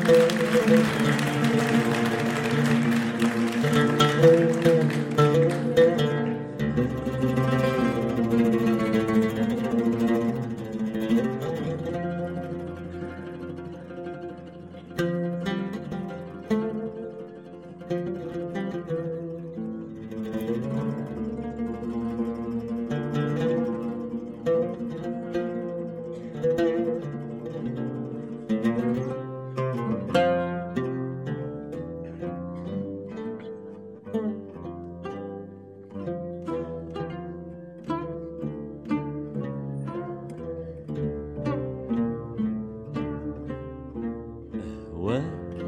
أهواك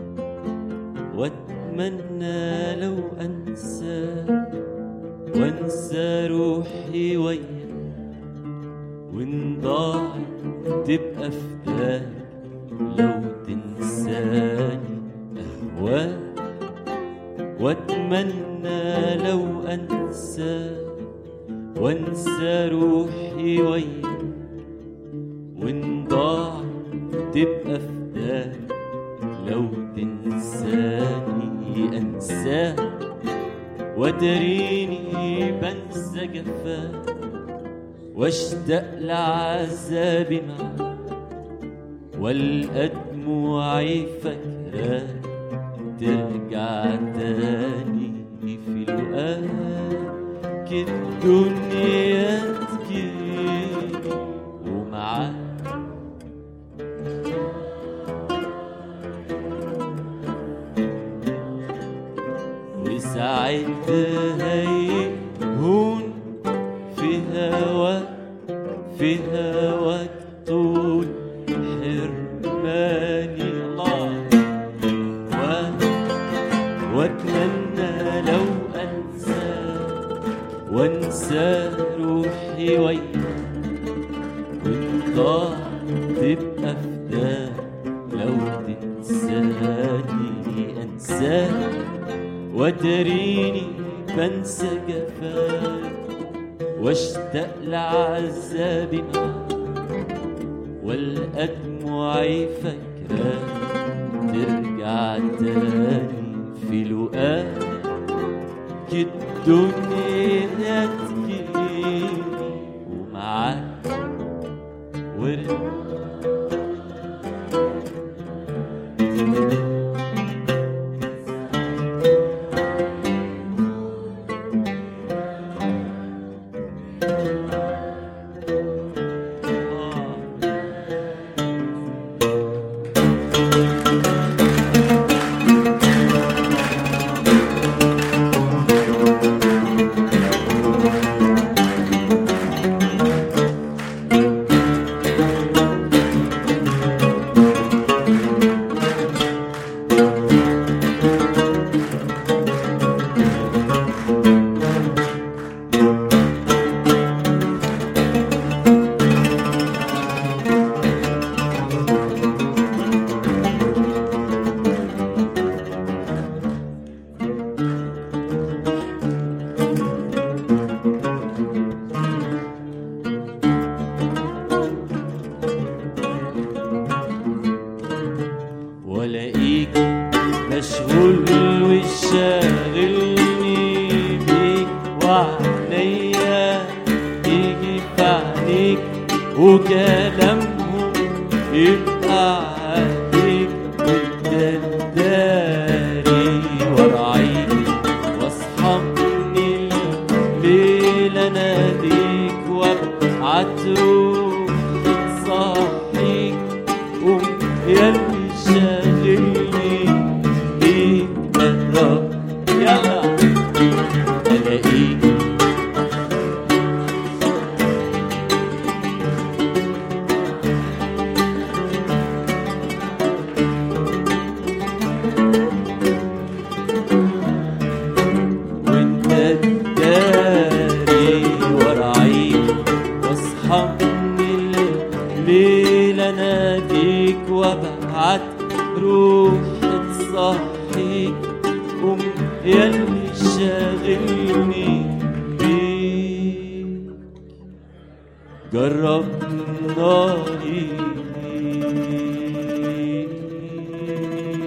وأتمنى لو أنسى وأنسى روحي وياك وإن ضاعت تبقى فداك لو تنساني أهواك وأتمنى لو أنسى وأنسى روحي وياك وإن ضاعت تبقى فداك لو تنساني أنساك وتريني بنسى جفاك واشتاق لعذابي معاك والقى دموعي فاكراك ترجع تاني في لقاك الدنيا تجيني ومعاك وساعتها يهون في هواك في هواك طول حرماني الله و- واتمنى لو انسى وانسى روحي وياك وان ضاع تبقى فداك لو تنساني انساك وتريني بنسى جفاك واشتاق لعذابي معاك والقى دموعي فاكراك ترجع تاني في لقاك الدنيا تجيني ومعاك ورد والاقيك مشغول وشاغلني بيك وعليا يجي في عينيك وكلامهم يبقى عليك وانت تداري وراعيك واصحى من الليل اناديك وابعت روح تصحيك قوم يا اللي شاغلني بيك اهرب يلا الاقيك وانت تداري وراعيك واصحى من الليل اناديك وابعت روح تصحيك قوم ياللي شاغلني بيك جرب ناري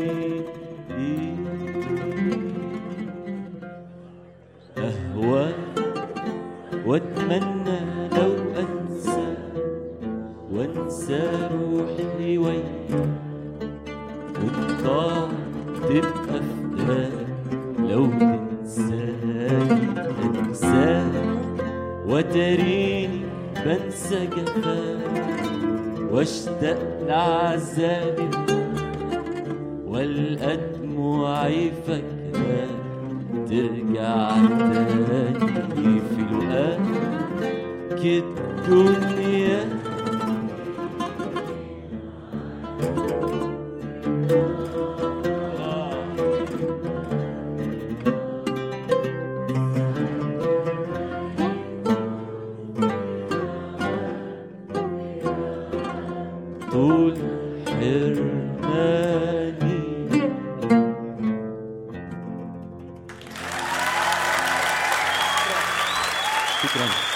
تبقى فداك لو تنساني انساك وتريني بنسى جفاك واشتاق لعذابي والقى دموعي فاكراك ترجع تاني في لقاك الدنيا طول حرماني شكرا